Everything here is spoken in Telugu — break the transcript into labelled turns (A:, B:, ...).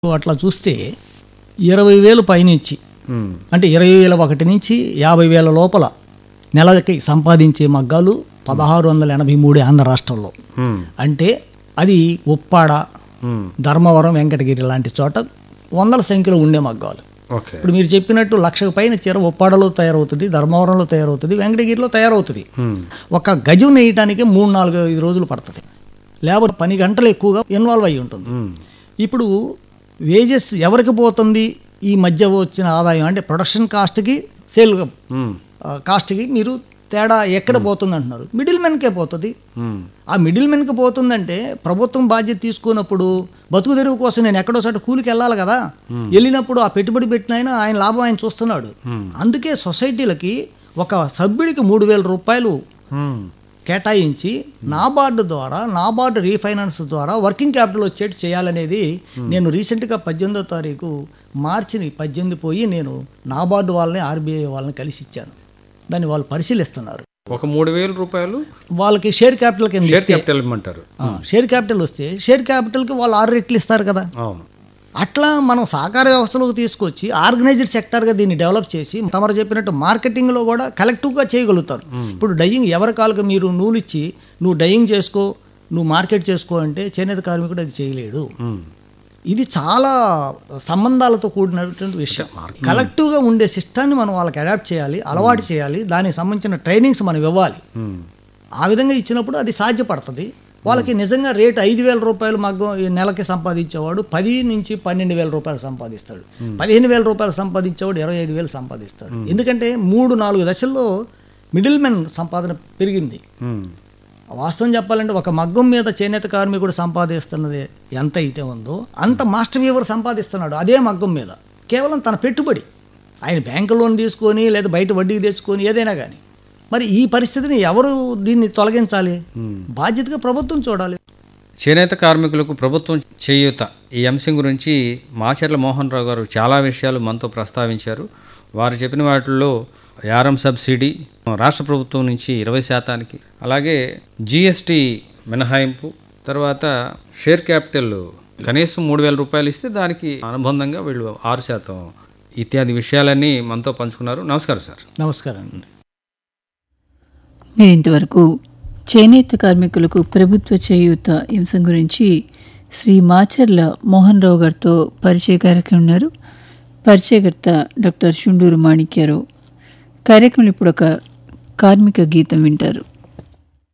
A: అట్లా చూస్తే ఇరవై వేలు పైనుంచి
B: ఉమ్,
A: అంటే ఇరవై వేల ఒకటి నుంచి యాభై వేల లోపల నెలకి సంపాదించే మగ్గాలు పదహారు వందల ఎనభై మూడు ఆంధ్ర రాష్ట్రంలో
B: ఉమ్,
A: అంటే అది ఉప్పాడ
B: ఉమ్,
A: ధర్మవరం వెంకటగిరి లాంటి చోట వందల సంఖ్యలో ఉండే మగ్గాలు
B: ఓకే
A: ఇప్పుడు మీరు చెప్పినట్టు లక్షకు పైన చీర ఉప్పాడలో తయారవుతుంది ధర్మవరంలో తయారవుతుంది వెంకటగిరిలో తయారవుతుంది
B: ఉమ్,
A: ఒక గజం నేయటానికి మూడు నాలుగు ఐదు రోజులు పడుతుంది లేబర్ పని గంటలు ఎక్కువగా ఇన్వాల్వ్ అయి ఉంటుంది
B: ఉమ్,
A: ఇప్పుడు వేజెస్ ఎవరికి పోతుంది ఈ మధ్య వచ్చిన ఆదాయం అంటే ప్రొడక్షన్ కాస్ట్కి సేల్
B: ఉమ్,
A: కాస్ట్కి మీరు తేడా ఎక్కడ పోతుంది అంటున్నారు మిడిల్ మెన్కే పోతుంది
B: ఉమ్,
A: ఆ మిడిల్ మెన్కి పోతుందంటే ప్రభుత్వం బాధ్యత తీసుకున్నప్పుడు బతుకు తెరువు కోసం నేను ఎక్కడో చోట కూలికి వెళ్ళాలి కదా వెళ్ళినప్పుడు ఆ పెట్టుబడి పెట్టిన ఆయన ఆయన లాభం ఆయన చూస్తున్నాడు అందుకే సొసైటీలకి ఒక సభ్యుడికి మూడు వేల రూపాయలు
B: ఉమ్,
A: కేటాయించి నాబార్డు ద్వారా నాబార్డు రీఫైనాన్స్ ద్వారా వర్కింగ్ క్యాపిటల్ వచ్చేట్టు చేయాలనేది నేను రీసెంట్గా పద్దెనిమిదో తారీఖు మార్చిని పద్దెనిమిది పోయి నేను నాబార్డు వాళ్ళని ఆర్బీఐ వాళ్ళని కలిసి ఇచ్చాను దాన్ని వాళ్ళు పరిశీలిస్తున్నారు
B: ఒక మూడు వేల రూపాయలు
A: వాళ్ళకి షేర్ క్యాపిటల్ కింద
B: షేర్
A: ఇస్తే
B: క్యాపిటల్ ఇమ్మంటారు
A: ఆ, షేర్ క్యాపిటల్ వస్తే షేర్ క్యాపిటల్కి వాళ్ళు ఆరు రెట్లు ఇస్తారు కదా
B: అవును
A: అట్లా మనం సహకార వ్యవస్థలోకి తీసుకొచ్చి ఆర్గనైజ్డ్ సెక్టర్గా దీన్ని డెవలప్ చేసి తమరు చెప్పినట్టు మార్కెటింగ్లో కూడా కలెక్టివ్గా చేయగలుగుతారు ఇప్పుడు డయింగ్ ఎవరి కాళ్ళకి మీరు నూలు ఇచ్చి నువ్వు డయింగ్ చేసుకో నువ్వు మార్కెట్ చేసుకో అంటే చేనేత కార్మికుడు అది చేయలేడు
B: ఉమ్,
A: ఇది చాలా సంబంధాలతో కూడినటువంటి విషయం కలెక్టివ్గా ఉండే సిస్టాన్ని మనం వాళ్ళకి అడాప్ట్ చేయాలి అలవాటు చేయాలి దానికి సంబంధించిన ట్రైనింగ్స్ మనం ఇవ్వాలి
B: ఉమ్,
A: ఆ విధంగా ఇచ్చినప్పుడు అది సాధ్యపడుతుంది వాళ్ళకి నిజంగా రేటు ఐదు వేల రూపాయలు మగ్గం ఈ నెలకి సంపాదించేవాడు పది నుంచి పన్నెండు వేల రూపాయలు సంపాదిస్తాడు పదిహేను వేల రూపాయలు సంపాదించేవాడు ఇరవై ఐదు వేలు సంపాదిస్తాడు ఎందుకంటే మూడు నాలుగు దశల్లో మిడిల్ మెన్ సంపాదన పెరిగింది
B: ఉమ్,
A: వాస్తవం చెప్పాలంటే ఒక మగ్గం మీద చేనేత కార్మికుడు సంపాదిస్తున్నది ఎంత అయితే ఉందో అంత మాస్టర్ వీవర్ సంపాదిస్తున్నాడు అదే మగ్గం మీద కేవలం తన పెట్టుబడి ఆయన బ్యాంకు లోన్ తీసుకొని లేదా బయట వడ్డీకి తెచ్చుకొని ఏదైనా కానీ మరి ఈ పరిస్థితిని ఎవరు దీన్ని తొలగించాలి బాధ్యతగా ప్రభుత్వం చూడాలి
B: చేనేత కార్మికులకు ప్రభుత్వం చేయూత ఈ అంశం గురించి మాచర్ల మోహన్ రావు గారు చాలా విషయాలు మనతో ప్రస్తావించారు వారు చెప్పిన వాటిల్లో యారం సబ్సిడీ రాష్ట్ర ప్రభుత్వం నుంచి ఇరవై శాతానికి అలాగే జిఎస్టి మినహాయింపు తర్వాత షేర్ క్యాపిటల్ కనీసం మూడు వేల రూపాయలు ఇస్తే దానికి అనుబంధంగా వీళ్ళు ఆరు శాతం ఇత్యాది విషయాలన్నీ మనతో పంచుకున్నారు నమస్కారం సార్
A: నమస్కారం అండి
C: మీరు ఇంతవరకు చేనేత కార్మికులకు ప్రభుత్వ చేయూత అంశం గురించి శ్రీ మాచర్ల మోహన్ రావు గారితో పరిచయ కార్యక్రమం ఉన్నారు పరిచయకర్త డాక్టర్ షుండూరు మాణిక్యారావు కార్యక్రమం ఇప్పుడు ఒక కార్మిక గీతం వింటారు